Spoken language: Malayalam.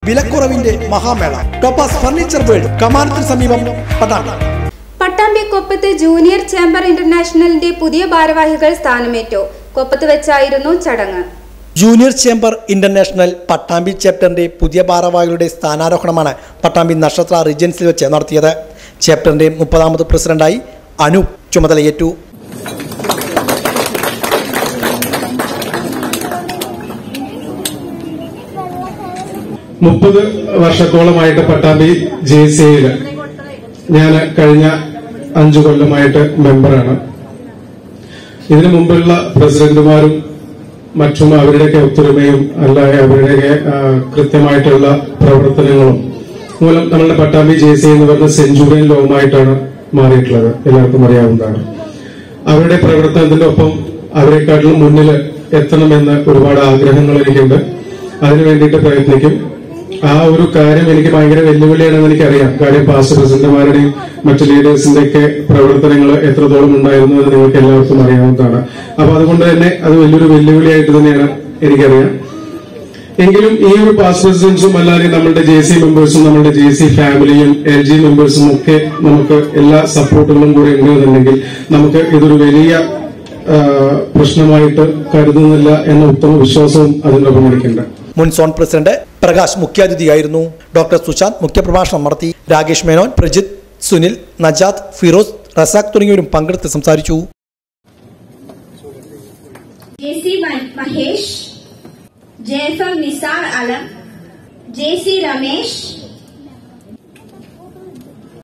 വിലക്കുറവിന്റെ മഹാമേള ടോപ്പാസ് ഫർണിച്ചർ വേൾഡ് കമാനത്തിന് സമീപം പട്ടാമ്പി പട്ടാമ്പി കൊപ്പത്ത് ജൂനിയർ ചേംബർ ഇന്റർനാഷണലിന്റെ പുതിയ ഭാരവാഹികൾ സ്ഥാനമേറ്റു കൊപ്പത്ത് വെച്ചായിരുന്നു ചടങ്ങ് ജൂനിയർ ചേംബർ ഇന്റർനാഷണൽ പട്ടാമ്പി ചാപ്റ്ററിന്റെ പുതിയ ഭാരവാഹികളുടെ സ്ഥാനാരോഹണമാണ് പട്ടാമ്പി നക്ഷത്ര റീജൻസിൽ വെച്ച് നടത്തിയത് ചാപ്റ്ററിന്റെ മുപ്പതാമത് പ്രസിഡന്റായി അനൂപ് ചുമതലയേറ്റു മുപ്പത് വർഷത്തോളമായിട്ട് പട്ടാമ്പി ജെ സി ഐയിൽ ഞാൻ കഴിഞ്ഞ അഞ്ചു കൊല്ലമായിട്ട് മെമ്പറാണ് ഇതിനു മുമ്പുള്ള പ്രസിഡന്റുമാരും മറ്റും അവരുടെയൊക്കെ ഒത്തൊരുമയും അല്ലാതെ അവരുടെയൊക്കെ ആ, കൃത്യമായിട്ടുള്ള പ്രവർത്തനങ്ങളും മൂലം നമ്മളുടെ പട്ടാമ്പി ജെ സി എന്ന് പറഞ്ഞ സെഞ്ചുറിയൻ ലോകമായിട്ടാണ് മാറിയിട്ടുള്ളത് എല്ലാവർക്കും അറിയാവുന്നതാണ് അവരുടെ പ്രവർത്തനത്തിന്റെ ഒപ്പം അവരെക്കാട്ടിലും മുന്നിൽ എത്തണമെന്ന് ഒരുപാട് ആഗ്രഹങ്ങൾ എനിക്കുണ്ട് അതിനു വേണ്ടിയിട്ട് പ്രയത്നിക്കും ആ ഒരു കാര്യം എനിക്ക് ഭയങ്കര വെല്ലുവിളിയാണെന്ന് എനിക്കറിയാം കാര്യം പാസ്റ്റ് പ്രസിഡന്റുമാരുടെയും മറ്റു ലീഡേഴ്സിന്റെ ഒക്കെ പ്രവർത്തനങ്ങൾ എത്രത്തോളം ഉണ്ടായിരുന്നു എന്ന് നിങ്ങൾക്ക് എല്ലാവർക്കും അറിയാവുന്നതാണ് അപ്പൊ അതുകൊണ്ട് തന്നെ അത് വലിയൊരു വെല്ലുവിളിയായിട്ട് തന്നെയാണ് എനിക്കറിയാം എങ്കിലും ഈ ഒരു പാസ്റ്റ് പ്രസിഡൻസും അല്ലാതെ നമ്മുടെ ജെ സി മെമ്പേഴ്സും നമ്മുടെ ജെ സി ഫാമിലിയും എൽ ജി മെമ്പേഴ്സും ഒക്കെ നമുക്ക് എല്ലാ സപ്പോർട്ടുകളും കൂടെ ഉണ്ടെന്നുണ്ടെങ്കിൽ നമുക്ക് ഇതൊരു വലിയ ആ, പ്രശ്നമായിട്ട് കരുതുന്നില്ല എന്ന ഉത്തമ വിശ്വാസവും അതിനൊപ്പം എനിക്കുണ്ട് മുൻ സോൺ പ്രസിഡന്റ് പ്രകാശ് മുഖ്യാതിഥിയായിരുന്നു ഡോക്ടർ സുശാന്ത് മുഖ്യപ്രഭാഷണം നടത്തി രാകേഷ് മേനോൻ പ്രജിത്ത് സുനിൽ നജാദ് ഫിറോസ് റസാഖ് തുടങ്ങിയവരും പങ്കെടുത്ത് സംസാരിച്ചു ജെസി മഹേഷ് ജെഫർ നിസാർ അലം ജെസി രമേശ്